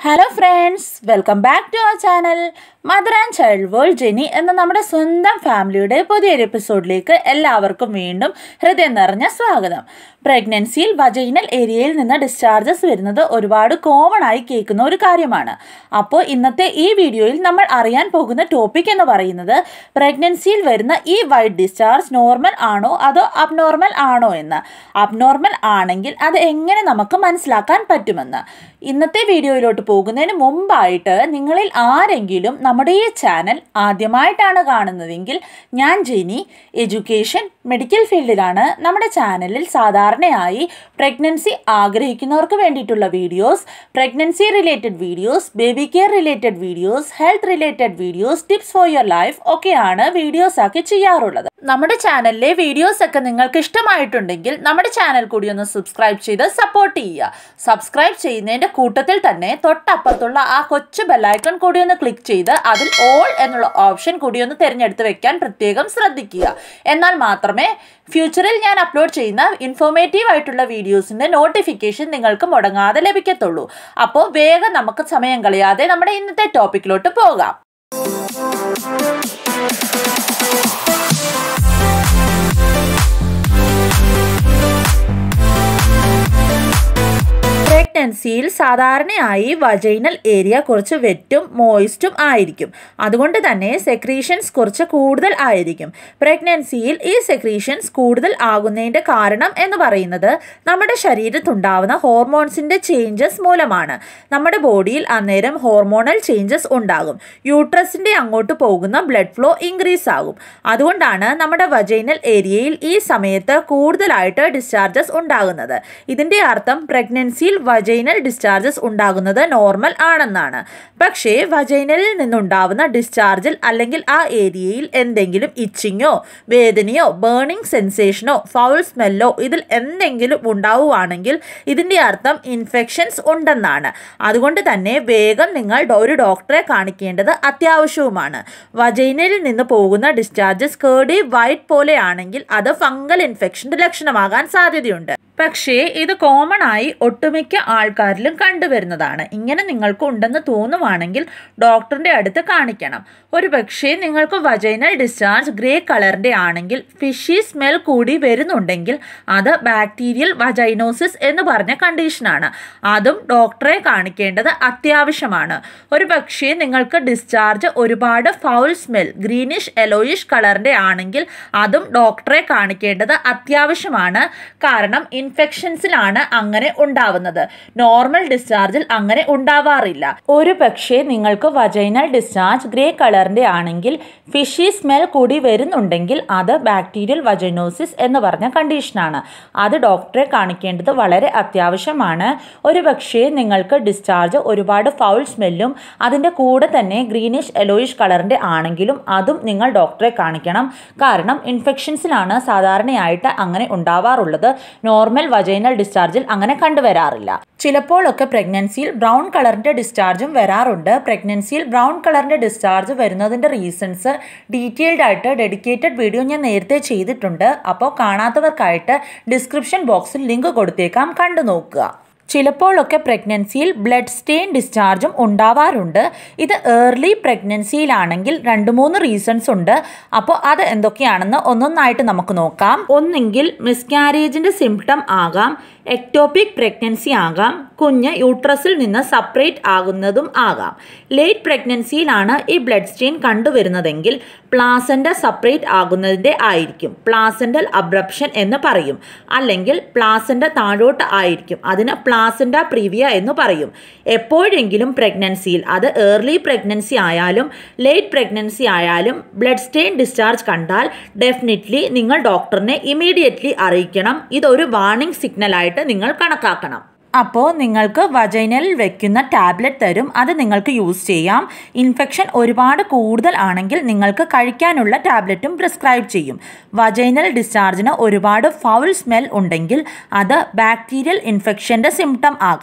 hello friends welcome back to our channel mother and child world Jeni എന്ന നമ്മുടെ സ്വന്തം ഫാമിലിയുടെ പുതിയൊരു എപ്പിസോഡിലേക്ക് എല്ലാവർക്കും വീണ്ടും ഹൃദയം നിറഞ്ഞ സ്വാഗതം പ്രഗ്നൻസിയിൽ വജൈനൽ ഏരിയയിൽ നിന്ന് ഡിസ്ചാർജസ് വരുന്നത് ഒരുപാട് കോമൺ ആയി കേൾക്കുന്ന ഒരു കാര്യമാണ് അപ്പോൾ ഇന്നത്തെ ഈ വീഡിയോയിൽ നമ്മൾ അറിയാൻ പോകുന്ന ടോപ്പിക് എന്ന് പറയുന്നത് പ്രഗ്നൻസിയിൽ വരുന്ന ഈ വൈറ്റ് ഡിസ്ചാർജ് നോർമൽ ആണോ അതോ അബ്നോർമൽ ആണോ എന്ന് അബ്നോർമൽ ആണെങ്കിൽ അത് എങ്ങനെ നമുക്ക് മനസ്സിലാക്കാൻ പറ്റുമെന്ന് ഇന്നത്തെ വീഡിയോയിലോട്ട് പോകുന്നതിന് മുമ്പായിട്ട് നിങ്ങളിൽ ആരെങ്കിലും നമ്മുടെ ഈ ചാനൽ ആദ്യമായിട്ടാണ് കാണുന്നതെങ്കിൽ ഞാൻ ജെനി എഡ്യൂക്കേഷൻ മെഡിക്കൽ ഫീൽഡിലാണ് നമ്മുടെ ചാനലിൽ സാധാരണയായി പ്രഗ്നൻസി ആഗ്രഹിക്കുന്നവർക്ക് വേണ്ടിയിട്ടുള്ള videos pregnancy related videos baby care related videos health related videos tips for your life ഒക്കെയാണ് വീഡിയോസ് ആക്കി ചെയ്യാറുള്ളത് നമ്മുടെ ചാനലിലെ വീഡിയോസ് ഒക്കെ നിങ്ങൾക്ക് ഇഷ്ടമായിട്ടുണ്ടെങ്കിൽ നമ്മുടെ ചാനൽ കൂടി ഒന്ന് സബ്സ്ക്രൈബ് ചെയ്ത് സപ്പോർട്ട് ചെയ്യുക സബ്സ്ക്രൈബ് ചെയ്യുന്നതിൻ്റെ കൂട്ടത്തിൽ തന്നെ തൊട്ടപ്പുറത്തുള്ള ആ കൊച്ചു ബെല്ലൈക്കൺ കൂടി ഒന്ന് ക്ലിക്ക് ചെയ്ത് അതിൽ ഓൾ എന്നുള്ള ഓപ്ഷൻ കൂടി ഒന്ന് തിരഞ്ഞെടുത്ത് വെക്കാൻ പ്രത്യേകം ശ്രദ്ധിക്കുക എന്നാൽ മാത്രമേ ഫ്യൂച്ചറിൽ ഞാൻ അപ്ലോഡ് ചെയ്യുന്ന ഇൻഫോർമേറ്റീവ് ആയിട്ടുള്ള വീഡിയോസിൻ്റെ നോട്ടിഫിക്കേഷൻ നിങ്ങൾക്ക് മുടങ്ങാതെ ലഭിക്കത്തുള്ളൂ അപ്പോൾ വേഗം നമുക്ക് സമയം കളയാതെ നമ്മുടെ ഇന്നത്തെ ടോപ്പിക്കിലോട്ട് പോകാം പ്രഗ്നൻസിയിൽ സാധാരണയായി വജൈനൽ ഏരിയ കുറച്ച് വെറ്റും മോയിസ്റ്റും ആയിരിക്കും അതുകൊണ്ട് തന്നെ സെക്രീഷൻസ് കുറച്ച് കൂടുതൽ ആയിരിക്കും പ്രഗ്നൻസിയിൽ ഈ സെക്രീഷൻസ് കൂടുതൽ ആകുന്നതിൻ്റെ കാരണം എന്ന് പറയുന്നത് നമ്മുടെ ശരീരത്തുണ്ടാവുന്ന ഹോർമോൺസിൻ്റെ ചേഞ്ചസ് മൂലമാണ് നമ്മുടെ ബോഡിയിൽ അന്നേരം ഹോർമോണൽ ചേഞ്ചസ് ഉണ്ടാകും യൂട്രസിൻ്റെ അങ്ങോട്ട് പോകുന്ന ബ്ലഡ് ഫ്ലോ ഇൻക്രീസ് ആകും അതുകൊണ്ടാണ് നമ്മുടെ വജൈനൽ ഏരിയയിൽ ഈ സമയത്ത് കൂടുതലായിട്ട് ഡിസ്ചാർജസ് ഉണ്ടാകുന്നത് ഇതിൻ്റെ അർത്ഥം പ്രഗ്നൻസിയിൽ വജൈനൽ ഡിസ്ചാർജസ് ഉണ്ടാകുന്നത് നോർമൽ ആണെന്നാണ് പക്ഷേ വജൈനലിൽ നിന്നുണ്ടാവുന്ന ഡിസ്ചാർജിൽ അല്ലെങ്കിൽ ആ ഏരിയയിൽ എന്തെങ്കിലും ഇച്ചിങ്ങോ വേദനയോ ബേണിംഗ് സെൻസേഷനോ ഫൗൾ സ്മെല്ലോ ഇതിൽ എന്തെങ്കിലും ഉണ്ടാവുകയാണെങ്കിൽ ഇതിൻ്റെ അർത്ഥം ഇൻഫെക്ഷൻസ് ഉണ്ടെന്നാണ് അതുകൊണ്ട് തന്നെ വേഗം നിങ്ങൾ ഒരു ഡോക്ടറെ കാണിക്കേണ്ടത് അത്യാവശ്യവുമാണ് വജൈനലിൽ നിന്ന് പോകുന്ന ഡിസ്ചാർജസ് കേർഡി വൈറ്റ് പോലെയാണെങ്കിൽ അത് ഫംഗൽ ഇൻഫെക്ഷൻ്റെ ലക്ഷണമാകാൻ സാധ്യതയുണ്ട് പക്ഷേ ഇത് കോമൺ ആയി ഒട്ടുമിക്ക ആൾക്കാരിലും കണ്ടുവരുന്നതാണ് ഇങ്ങനെ നിങ്ങൾക്ക് ഉണ്ടെന്ന് തോന്നുവാണെങ്കിൽ ഡോക്ടറിൻ്റെ അടുത്ത് കാണിക്കണം ഒരു പക്ഷേ നിങ്ങൾക്ക് വജൈനൽ ഡിസ്ചാർജ് ഗ്രേ കളറിൻ്റെ ആണെങ്കിൽ ഫിഷി സ്മെൽ കൂടി വരുന്നുണ്ടെങ്കിൽ അത് ബാക്ടീരിയൽ വജൈനോസിസ് എന്ന് പറഞ്ഞ കണ്ടീഷനാണ് അതും ഡോക്ടറെ കാണിക്കേണ്ടത് അത്യാവശ്യമാണ് ഒരു പക്ഷേ നിങ്ങൾക്ക് ഡിസ്ചാർജ് ഒരുപാട് ഫൗൾ സ്മെൽ ഗ്രീനിഷ് എലോയിഷ് കളറിൻ്റെ ആണെങ്കിൽ അതും ഡോക്ടറെ കാണിക്കേണ്ടത് അത്യാവശ്യമാണ് കാരണം ഇൻഫെക്ഷൻസിലാണ് അങ്ങനെ ഉണ്ടാവുന്നത് നോർമൽ ഡിസ്ചാർജിൽ അങ്ങനെ ഉണ്ടാവാറില്ല ഒരു പക്ഷേ നിങ്ങൾക്ക് വജൈനൽ ഡിസ്ചാർജ് ഗ്രേ കളറിൻ്റെ ആണെങ്കിൽ ഫിഷി സ്മെൽ കൂടി വരുന്നുണ്ടെങ്കിൽ അത് ബാക്ടീരിയൽ വജൈനോസിസ് എന്ന് പറഞ്ഞ കണ്ടീഷനാണ് അത് ഡോക്ടറെ കാണിക്കേണ്ടത് വളരെ അത്യാവശ്യമാണ് ഒരു പക്ഷേ നിങ്ങൾക്ക് ഡിസ്ചാർജ് ഒരുപാട് ഫൗൾ സ്മെല്ലും അതിൻ്റെ കൂടെ തന്നെ ഗ്രീനിഷ് എലോയിഷ് കളറിൻ്റെ ആണെങ്കിലും അതും നിങ്ങൾ ഡോക്ടറെ കാണിക്കണം കാരണം ഇൻഫെക്ഷൻസിലാണ് സാധാരണയായിട്ട് അങ്ങനെ ഉണ്ടാവാറുള്ളത് നോർമൽ വജൈനൽ ഡിസ്ചാർജിൽ അങ്ങനെ കണ്ടുവരാറില്ല ചിലപ്പോഴൊക്കെ പ്രഗ്നൻസിയിൽ ബ്രൗൺ കളറിൻ്റെ ഡിസ്ചാർജും വരാറുണ്ട് പ്രഗ്നൻസിയിൽ ബ്രൗൺ കളറിൻ്റെ ഡിസ്ചാർജ് വരുന്നതിൻ്റെ റീസൺസ് ഡീറ്റെയിൽഡ് ആയിട്ട് ഡെഡിക്കേറ്റഡ് വീഡിയോ ഞാൻ നേരത്തെ ചെയ്തിട്ടുണ്ട് അപ്പോൾ കാണാത്തവർക്കായിട്ട് ഡിസ്ക്രിപ്ഷൻ ബോക്സിൽ ലിങ്ക് കൊടുത്തേക്കാം കണ്ടു നോക്കുക ചിലപ്പോഴൊക്കെ പ്രഗ്നൻസിയിൽ ബ്ലഡ് സ്റ്റെയിൻ ഡിസ്ചാർജും ഉണ്ടാവാറുണ്ട് ഇത് ഏർലി പ്രഗ്നൻസിയിലാണെങ്കിൽ രണ്ട് മൂന്ന് റീസൺസ് ഉണ്ട് അപ്പോൾ അത് എന്തൊക്കെയാണെന്ന് ഒന്നൊന്നായിട്ട് നമുക്ക് നോക്കാം ഒന്നെങ്കിൽ മിസ്കാരേജിൻ്റെ സിംറ്റം ആകാം എക്ടോപിക് പ്രഗ്നൻസി ആകാം കുഞ്ഞ് യൂട്രസിൽ നിന്ന് സെപ്പറേറ്റ് ആകുന്നതും ആകാം ലേറ്റ് പ്രഗ്നൻസിയിലാണ് ഈ ബ്ലഡ് സ്റ്റെയിൻ കണ്ടുവരുന്നതെങ്കിൽ പ്ലാസൻ്റ സെപ്പറേറ്റ് ആകുന്നതിൻ്റെ ആയിരിക്കും പ്ലാസൻ്റൽ അബ്രപ്ഷൻ എന്ന് പറയും അല്ലെങ്കിൽ പ്ലാസൻ്റ താഴോട്ട് ആയിരിക്കും അതിന് പ്ലാസൻ്റ പ്രീവിയ എന്ന് പറയും എപ്പോഴെങ്കിലും പ്രഗ്നൻസിയിൽ അത് ഏർലി പ്രഗ്നൻസി ആയാലും ലേറ്റ് പ്രഗ്നൻസി ആയാലും ബ്ലഡ് സ്റ്റെയിൻ ഡിസ്ചാർജ് കണ്ടാൽ ഡെഫിനറ്റ്ലി നിങ്ങൾ ഡോക്ടറിനെ ഇമീഡിയറ്റ്ലി അറിയിക്കണം ഇതൊരു വാർണിംഗ് സിഗ്നലായിട്ട് നിങ്ങൾ കണക്കാക്കണം അപ്പോൾ നിങ്ങൾക്ക് വജൈനലിൽ വെക്കുന്ന ടാബ്ലറ്റ് തരും അത് നിങ്ങൾക്ക് യൂസ് ചെയ്യാം ഇൻഫെക്ഷൻ ഒരുപാട് കൂടുതൽ ആണെങ്കിൽ നിങ്ങൾക്ക് കഴിക്കാനുള്ള ടാബ്ലറ്റും പ്രിസ്ക്രൈബ് ചെയ്യും വജൈനൽ ഡിസ്ചാർജിന് ഒരുപാട് ഫൗൾ സ്മെൽ ഉണ്ടെങ്കിൽ അത് ബാക്ടീരിയൽ ഇൻഫെക്ഷൻ്റെ സിംറ്റം ആകാം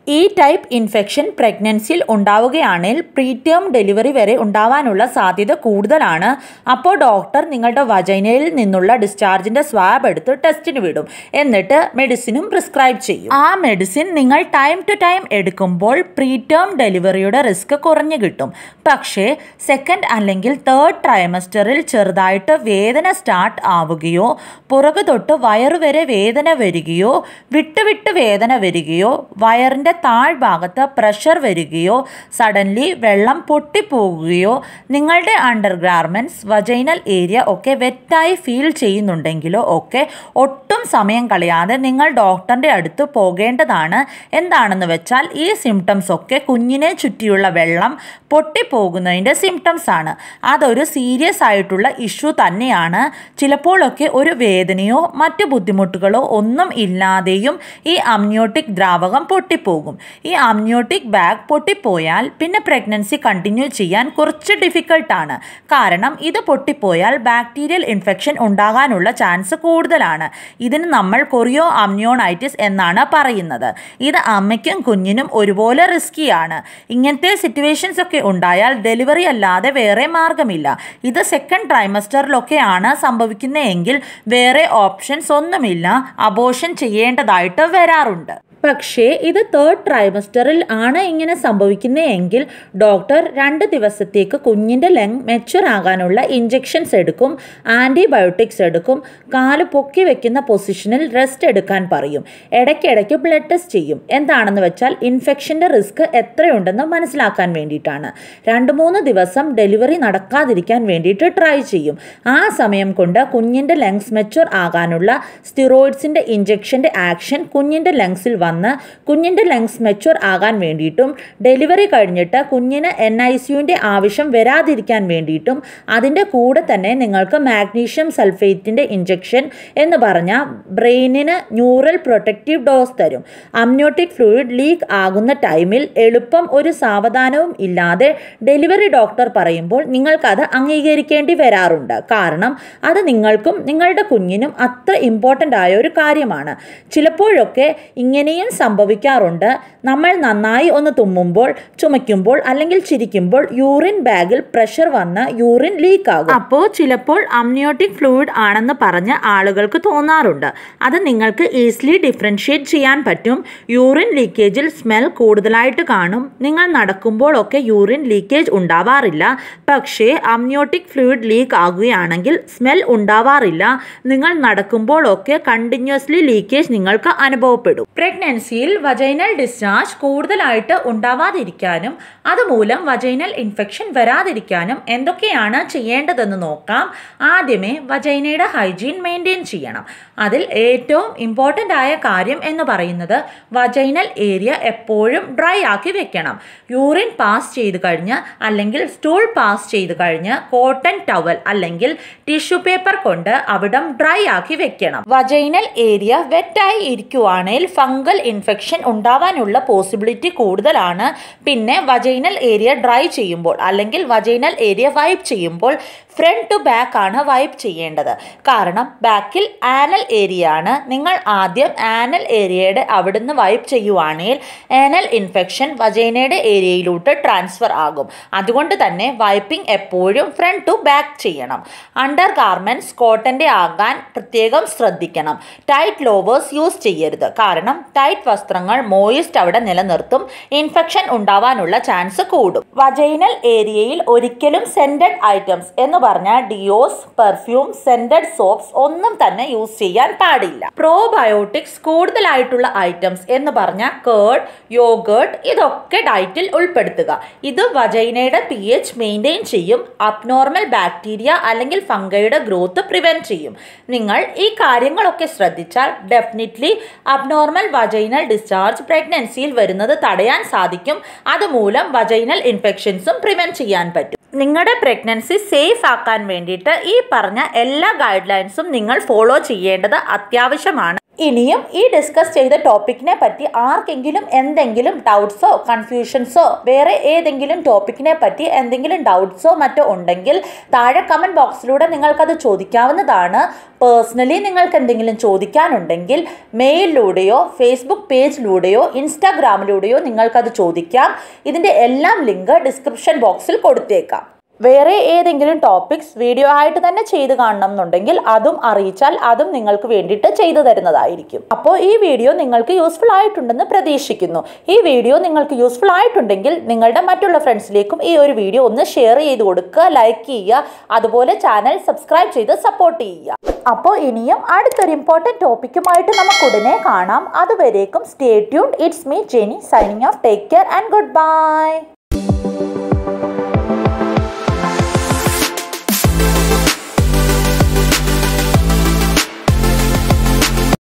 ഈ ടൈപ്പ് ഇൻഫെക്ഷൻ പ്രഗ്നൻസിയിൽ ഉണ്ടാവുകയാണെങ്കിൽ പ്രീടേം ഡെലിവറി വരെ ഉണ്ടാവാനുള്ള സാധ്യത കൂടുതലാണ് അപ്പോൾ ഡോക്ടർ നിങ്ങളുടെ വജൈനയിൽ നിന്നുള്ള ഡിസ്ചാർജിൻ്റെ സ്വാബ് എടുത്ത് ടെസ്റ്റിന് വിടും എന്നിട്ട് മെഡിസിനും പ്രിസ്ക്രൈബ് ചെയ്യും ആ മെഡിസിൻ നിങ്ങൾ ടൈം ടു ടൈം എടുക്കുമ്പോൾ പ്രീടേം ഡെലിവറിയുടെ റിസ്ക് കുറഞ്ഞു കിട്ടും പക്ഷേ സെക്കൻഡ് അല്ലെങ്കിൽ തേർഡ് ട്രൈമസ്റ്ററിൽ ചെറുതായിട്ട് വേദന സ്റ്റാർട്ട് ആവുകയോ പുറകു തൊട്ട് വയറുവരെ വേദന വരികയോ വിട്ടുവിട്ട് വേദന വരികയോ വയറിൻ്റെ താഴ്ഭാഗത്ത് പ്രഷർ വരികയോ സഡൻലി വെള്ളം പൊട്ടിപ്പോകുകയോ നിങ്ങളുടെ അണ്ടർ ഗാർമെൻറ്റ്സ് വജൈനൽ ഏരിയ ഒക്കെ വെറ്റായി ഫീൽ ചെയ്യുന്നുണ്ടെങ്കിലോ ഒക്കെ ഒട്ടും സമയം കളയാതെ നിങ്ങൾ ഡോക്ടറിൻ്റെ അടുത്ത് പോകേണ്ടതാണ് എന്താണെന്ന് വെച്ചാൽ ഈ സിംറ്റംസ് ഒക്കെ കുഞ്ഞിനെ ചുറ്റിയുള്ള വെള്ളം പൊട്ടിപ്പോകുന്നതിൻ്റെ സിംറ്റംസ് ആണ് അതൊരു സീരിയസ് ആയിട്ടുള്ള ഇഷ്യൂ തന്നെയാണ് ചിലപ്പോഴൊക്കെ ഒരു വേദനയോ മറ്റു ബുദ്ധിമുട്ടുകളോ ഒന്നും ഇല്ലാതെയും ഈ അമ്നിയോട്ടിക് ദ്രാവകം പൊട്ടിപ്പോകും ഈ അമ്നിയോട്ടിക് ബാഗ് പൊട്ടിപ്പോയാൽ പിന്നെ പ്രഗ്നൻസി കണ്ടിന്യൂ ചെയ്യാൻ കുറച്ച് ഡിഫിക്കൾട്ടാണ് കാരണം ഇത് പൊട്ടിപ്പോയാൽ ബാക്ടീരിയൽ ഇൻഫെക്ഷൻ ഉണ്ടാകാനുള്ള ചാൻസ് കൂടുതലാണ് ഇതിന് നമ്മൾ കൊറിയോ അമ്നിയോണൈറ്റിസ് എന്നാണ് പറയുന്നത് ഇത് അമ്മയ്ക്കും കുഞ്ഞിനും ഒരുപോലെ റിസ്കിയാണ് ഇങ്ങനത്തെ സിറ്റുവേഷൻസ് ഒക്കെ ഉണ്ടായാൽ ഡെലിവറി അല്ലാതെ വേറെ മാർഗമില്ല ഇത് സെക്കൻഡ് ട്രൈമസ്റ്ററിലൊക്കെയാണ് സംഭവിക്കുന്നതെങ്കിൽ വേറെ ഓപ്ഷൻസ് ഒന്നുമില്ല അബോഷൻ ചെയ്യേണ്ടതായിട്ട് വരാറുണ്ട് പക്ഷേ ഇത് തേർഡ് ട്രൈമസ്റ്ററിൽ ആണ് ഇങ്ങനെ സംഭവിക്കുന്നതെങ്കിൽ ഡോക്ടർ രണ്ട് ദിവസത്തേക്ക് കുഞ്ഞിൻ്റെ ലെങ് മെച്ചുർ ആകാനുള്ള ഇഞ്ചെക്ഷൻസ് എടുക്കും ആൻറ്റിബയോട്ടിക്സ് എടുക്കും കാല് പൊക്കി വെക്കുന്ന പൊസിഷനിൽ റെസ്റ്റ് എടുക്കാൻ പറയും ഇടയ്ക്കിടയ്ക്ക് ബ്ലഡ് ടെസ്റ്റ് ചെയ്യും എന്താണെന്ന് വെച്ചാൽ ഇൻഫെക്ഷൻ്റെ റിസ്ക് എത്രയുണ്ടെന്ന് മനസ്സിലാക്കാൻ വേണ്ടിയിട്ടാണ് രണ്ട് മൂന്ന് ദിവസം ഡെലിവറി നടക്കാതിരിക്കാൻ വേണ്ടിയിട്ട് ട്രൈ ചെയ്യും ആ സമയം കൊണ്ട് കുഞ്ഞിൻ്റെ ലെങ്സ് മെച്ചുർ ആകാനുള്ള സ്റ്റിറോയിഡ്സിൻ്റെ ഇഞ്ചെക്ഷൻ്റെ ആക്ഷൻ കുഞ്ഞിൻ്റെ ലെങ്സിൽ വന്ന് കുഞ്ഞിൻ്റെ ലങ്സ് മെച്ചുർ ആകാൻ വേണ്ടിയിട്ടും ഡെലിവറി കഴിഞ്ഞിട്ട് കുഞ്ഞിന് എൻ ഐ സിയുവിൻ്റെ ആവശ്യം വരാതിരിക്കാൻ വേണ്ടിയിട്ടും അതിൻ്റെ കൂടെ തന്നെ നിങ്ങൾക്ക് മാഗ്നീഷ്യം സൾഫേറ്റിൻ്റെ ഇഞ്ചെക്ഷൻ എന്ന് പറഞ്ഞാൽ ബ്രെയിനിന് ന്യൂറൽ പ്രൊട്ടക്റ്റീവ് ഡോസ് തരും അമ്നോട്ടിക് ഫ്ലൂയിഡ് ലീക്ക് ആകുന്ന ടൈമിൽ എളുപ്പം ഒരു സാവധാനവും ഇല്ലാതെ ഡെലിവറി ഡോക്ടർ പറയുമ്പോൾ നിങ്ങൾക്കത് അംഗീകരിക്കേണ്ടി വരാറുണ്ട് കാരണം അത് നിങ്ങൾക്കും നിങ്ങളുടെ കുഞ്ഞിനും അത്ര ഇമ്പോർട്ടൻ്റ് ആയ ഒരു കാര്യമാണ് ചിലപ്പോഴൊക്കെ ഇങ്ങനെയും സംഭവിക്കാറുണ്ട് നമ്മൾ നന്നായി ഒന്ന് തുമ്മുമ്പോൾ ചുമയ്ക്കുമ്പോൾ അല്ലെങ്കിൽ ചിരിക്കുമ്പോൾ യൂറിൻ ബാഗിൽ പ്രഷർ വന്ന് യൂറിൻ ലീക്ക് ആകും അപ്പോൾ ചിലപ്പോൾ അമ്നിയോട്ടിക് ഫ്ലൂയിഡ് ആണെന്ന് പറഞ്ഞ് ആളുകൾക്ക് തോന്നാറുണ്ട് അത് നിങ്ങൾക്ക് ഈസിലി ഡിഫറൻഷിയേറ്റ് ചെയ്യാൻ പറ്റും യൂറിൻ ലീക്കേജിൽ സ്മെൽ കൂടുതലായിട്ട് കാണും നിങ്ങൾ നടക്കുമ്പോഴൊക്കെ യൂറിൻ ലീക്കേജ് ഉണ്ടാവാറില്ല പക്ഷേ അമ്നിയോട്ടിക് ഫ്ലൂയിഡ് ലീക്ക് ആകുകയാണെങ്കിൽ സ്മെൽ ഉണ്ടാവാറില്ല നിങ്ങൾ നടക്കുമ്പോഴൊക്കെ കണ്ടിന്യൂസ്ലി ലീക്കേജ് നിങ്ങൾക്ക് അനുഭവപ്പെടും പ്രഗ്നൻസിയിൽ വജൈനൽ ഡിസ്ചാർജ് കൂടുതലായിട്ട് ഉണ്ടാവാതിരിക്കാനും അതുമൂലം വജൈനൽ ഇൻഫെക്ഷൻ വരാതിരിക്കാനും എന്തൊക്കെയാണ് ചെയ്യേണ്ടതെന്ന് നോക്കാം ആദ്യമേ വജൈനയുടെ ഹൈജീൻ മെയിൻറ്റെയിൻ ചെയ്യണം അതിൽ ഏറ്റവും ഇമ്പോർട്ടൻ്റ് ആയ കാര്യം എന്ന് പറയുന്നത് വജൈനൽ ഏരിയ എപ്പോഴും ഡ്രൈ ആക്കി വെക്കണം യൂറിൻ പാസ് ചെയ്ത് കഴിഞ്ഞ് അല്ലെങ്കിൽ സ്റ്റൂൾ പാസ് ചെയ്ത് കഴിഞ്ഞ് കോട്ടൺ ടവൽ അല്ലെങ്കിൽ ടിഷ്യൂ പേപ്പർ കൊണ്ട് അവിടം ഡ്രൈ ആക്കി വെക്കണം വജൈനൽ ഏരിയ വെറ്റായി ഇരിക്കുവാണെങ്കിൽ ഫംഗൽ ഇൻഫെക്ഷൻ ഉണ്ടാവാനുള്ള പോസിബിലിറ്റി കൂടുതലാണ് പിന്നെ വജൈനൽ ഏരിയ ഡ്രൈ ചെയ്യുമ്പോൾ അല്ലെങ്കിൽ വജൈനൽ ഏരിയ വൈപ്പ് ചെയ്യുമ്പോൾ ഫ്രണ്ട് ടു ബാക്ക് ആണ് വൈപ്പ് ചെയ്യേണ്ടത് കാരണം ബാക്കിൽ ആനൽ ഏരിയ ആണ് നിങ്ങൾ ആദ്യം ആനൽ ഏരിയയുടെ അവിടുന്ന് വൈപ്പ് ചെയ്യുവാണെങ്കിൽ ആനൽ ഇൻഫെക്ഷൻ വജൈനയുടെ ഏരിയയിലോട്ട് ട്രാൻസ്ഫർ ആകും അതുകൊണ്ട് തന്നെ വൈപ്പിംഗ് എപ്പോഴും ഫ്രണ്ട് ടു ബാക്ക് ചെയ്യണം അണ്ടർ ഗാർമെൻറ്റ്സ് കോട്ടൻ്റെ ആകാൻ പ്രത്യേകം ശ്രദ്ധിക്കണം ടൈറ്റ് ലോവേഴ്സ് യൂസ് ചെയ്യരുത് കാരണം ടൈറ്റ് വസ്ത്രങ്ങൾ മോയിസ്റ്റ് അവിടെ നിലനിർത്തും ഇൻഫെക്ഷൻ ഉണ്ടാവാനുള്ള ചാൻസ് കൂടും വജൈനൽ ഏരിയയിൽ ഒരിക്കലും സെൻറ്റഡ് ഐറ്റംസ് എന്ന് പറഞ്ഞാൽ ഡിയോസ് പെർഫ്യൂം സെൻറ്റഡ് സോപ്സ് ഒന്നും തന്നെ യൂസ് ചെയ്യാൻ പാടില്ല പ്രോബയോട്ടിക്സ് കൂടുതലായിട്ടുള്ള ഐറ്റംസ് എന്ന് പറഞ്ഞാൽ കേർഡ് യോഗേർട്ട് ഇതൊക്കെ ഡയറ്റിൽ ഉൾപ്പെടുത്തുക ഇത് വജൈനയുടെ പി എച്ച് മെയിൻറ്റെയിൻ ചെയ്യും അബ്നോർമൽ ബാക്ടീരിയ അല്ലെങ്കിൽ ഫംഗയുടെ ഗ്രോത്ത് പ്രിവെൻറ്റ് ചെയ്യും നിങ്ങൾ ഈ കാര്യങ്ങളൊക്കെ ശ്രദ്ധിച്ചാൽ ഡെഫിനറ്റ്ലി അബ്നോർമൽ വജൈനൽ ഡിസ്ചാർജ് പ്രഗ്നൻസിയിൽ വരുന്നത് തടയാൻ സാധിക്കും അതുമൂലം വജൈനൽ ഇൻഫെക്ഷൻസും പ്രിവെൻറ്റ് ചെയ്യാൻ പറ്റും നിങ്ങളുടെ പ്രഗ്നൻസി സേഫ് ആക്കാൻ വേണ്ടിയിട്ട് ഈ പറഞ്ഞ എല്ലാ ഗൈഡ് ലൈൻസും നിങ്ങൾ ഫോളോ ചെയ്യേണ്ടത് അത്യാവശ്യമാണ് ഇനിയും ഈ ഡിസ്കസ് ചെയ്ത ടോപ്പിക്കിനെ പറ്റി ആർക്കെങ്കിലും എന്തെങ്കിലും ഡൗട്ട്സോ കൺഫ്യൂഷൻസോ വേറെ ഏതെങ്കിലും ടോപ്പിക്കിനെ പറ്റി എന്തെങ്കിലും ഡൗട്ട്സോ മറ്റോ ഉണ്ടെങ്കിൽ താഴെ കമൻറ്റ് ബോക്സിലൂടെ നിങ്ങൾക്കത് ചോദിക്കാവുന്നതാണ് പേഴ്സണലി നിങ്ങൾക്ക് എന്തെങ്കിലും ചോദിക്കാനുണ്ടെങ്കിൽ മെയിലിലൂടെയോ ഫേസ്ബുക്ക് പേജിലൂടെയോ ഇൻസ്റ്റാഗ്രാമിലൂടെയോ നിങ്ങൾക്കത് ചോദിക്കാം ഇതിൻ്റെ എല്ലാം ലിങ്ക് ഡിസ്ക്രിപ്ഷൻ ബോക്സിൽ കൊടുത്തേക്കാം വേറെ ഏതെങ്കിലും ടോപ്പിക്സ് വീഡിയോ ആയിട്ട് തന്നെ ചെയ്ത് കാണണം എന്നുണ്ടെങ്കിൽ അതും അറിയിച്ചാൽ അതും നിങ്ങൾക്ക് വേണ്ടിയിട്ട് ചെയ്തു തരുന്നതായിരിക്കും അപ്പോൾ ഈ വീഡിയോ നിങ്ങൾക്ക് യൂസ്ഫുൾ ആയിട്ടുണ്ടെന്ന് പ്രതീക്ഷിക്കുന്നു ഈ വീഡിയോ നിങ്ങൾക്ക് യൂസ്ഫുൾ ആയിട്ടുണ്ടെങ്കിൽ നിങ്ങളുടെ മറ്റുള്ള ഫ്രണ്ട്സിലേക്കും ഈ ഒരു വീഡിയോ ഒന്ന് ഷെയർ ചെയ്ത് കൊടുക്കുക ലൈക്ക് ചെയ്യുക അതുപോലെ ചാനൽ സബ്സ്ക്രൈബ് ചെയ്ത് സപ്പോർട്ട് ചെയ്യുക അപ്പോൾ ഇനിയും അടുത്തൊരു ഇമ്പോർട്ടൻറ്റ് ടോപ്പിക്കുമായിട്ട് നമുക്ക് ഉടനെ കാണാം അതുവരേക്കും stay tune it's me Jeni signing off take care and good bye